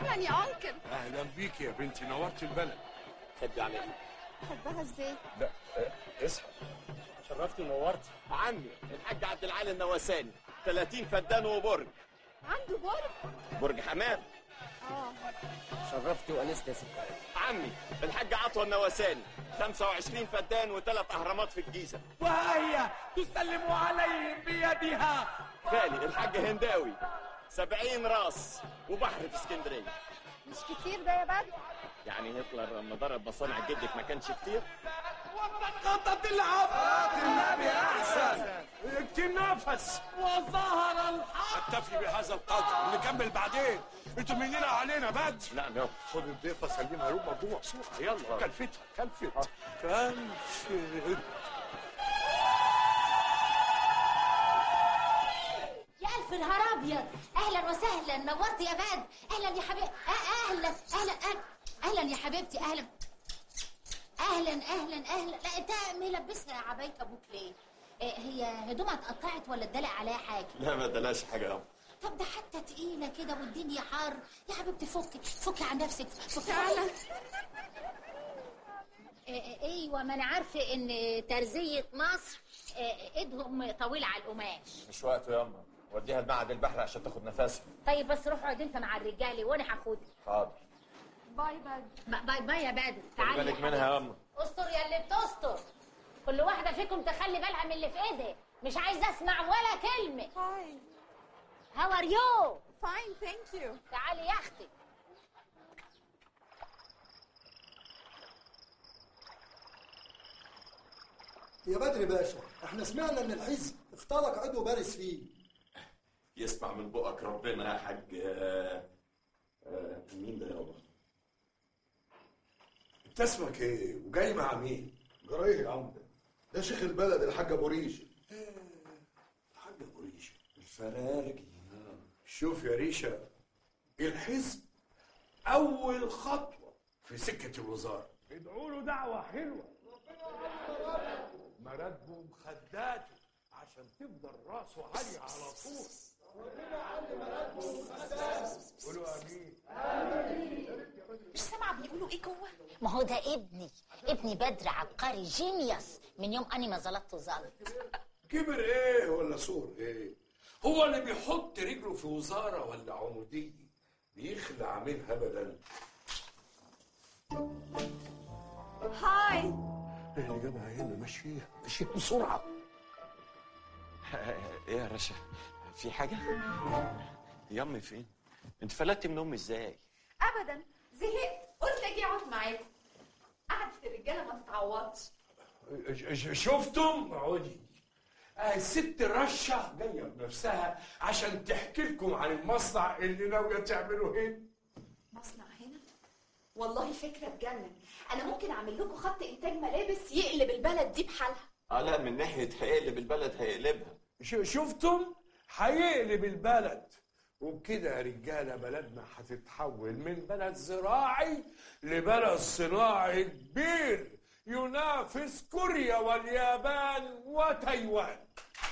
اهلا يا انكل اهلا بيك يا بنتي نورت البلد خدي عليك بحبها ازاي لا اصحى شرفتي ونورتي عمي الحاج عبد العال النواساني 30 فدان وبرج عنده برج برج حمام اه شرفتي وانست يا ست عمي الحاج عطوة النواساني 25 فدان وثلاث اهرامات في الجيزه وهي تسلم عليهم بيدها خالي الحاج هنداوي 70 راس وبحر في اسكندريه مش كتير ده يا بدر يعني هتلر لما ضرب مصانع جدك ما كانش كتير قطت العفو النبي احسن اكتم نفس وظهر الحق اكتفي بهذا القدر نكمل بعدين انتوا مننا علينا بدر نعم يابا خد الضيفه سلمها له مجموعه بسرعه يلا كلفتها كلفت كلفت يا ألف نهار أبيض أهلا وسهلا نورت يا بدر أهلا يا حبيبي أهلا أهلا أهلا أهلا يا حبيبتي أهلا أهلا أهلا أهلا لا أنت ملبسها عباية أبوك ليه؟ إيه، هي هدومها اتقطعت ولا اتدلق عليها حاجة؟ لا ما دلاش حاجه يابا طب ده حتى تقيلة كده والدنيا حر يا حبيبتي فكي فكي عن نفسك فكي تعالى إيه، إيه، ايوه ما انا عارفه ان ترزيه مصر إيه، ايدهم طويله على القماش مش وقته ياما وديها المعهد البحري عشان تاخد نفسها طيب بس روح اقعد انت مع الرجاله وانا هاخدك حاضر باي بدر ب- باي باي يا بدر خلي تعالي بالك يا منها حبيبتي. ياما استر يا اللي بتستر كل واحده فيكم تخلي بالها من اللي في ايدها مش عايزه اسمع ولا كلمه هاي هاو ار يو فاين ثانك يو تعالي يا اختي يا بدر باشا احنا سمعنا ان الحزب اخترق عضو بارز فيه يسمع من بقك ربنا يا حاج آه، آه، مين ده يابا انت اسمك ايه وجاي مع مين جرايه يا عم ده ده شيخ البلد الحاج ابو ريشه الحاج ابو ريشه الفرارجي شوف يا ريشه الحزب اول خطوه في سكه الوزاره ادعوا له دعوه حلوه مراتبه ومخداته عشان تفضل راسه عاليه على طول قولوا امين مش سامعه بيقولوا ايه جوه ما هو ده ابني ابني بدر عبقري جينيوس من يوم اني ما زلطته زلط كبر ايه ولا صور ايه هو اللي بيحط رجله في وزاره ولا عموديه بيخلع منها ابدا هاي ايه اللي جابها هنا مشيها مشيها بسرعه ايه يا رشا في حاجه يامي فين انت فلتت من امي ازاي ابدا زهقت قلت اجي اقعد معاكم قعدة الرجاله ما تتعوضش ش- ش- شفتم عودي آه الست رشة جاية بنفسها عشان تحكي لكم عن المصنع اللي ناوية تعمله هنا مصنع هنا والله فكره تجنن انا ممكن اعمل لكم خط انتاج ملابس يقلب البلد دي بحالها اه لا من ناحيه هيقلب البلد هيقلبها ش- شفتم هيقلب البلد وبكده يا رجالة بلدنا هتتحول من بلد زراعي لبلد صناعي كبير ينافس كوريا واليابان وتايوان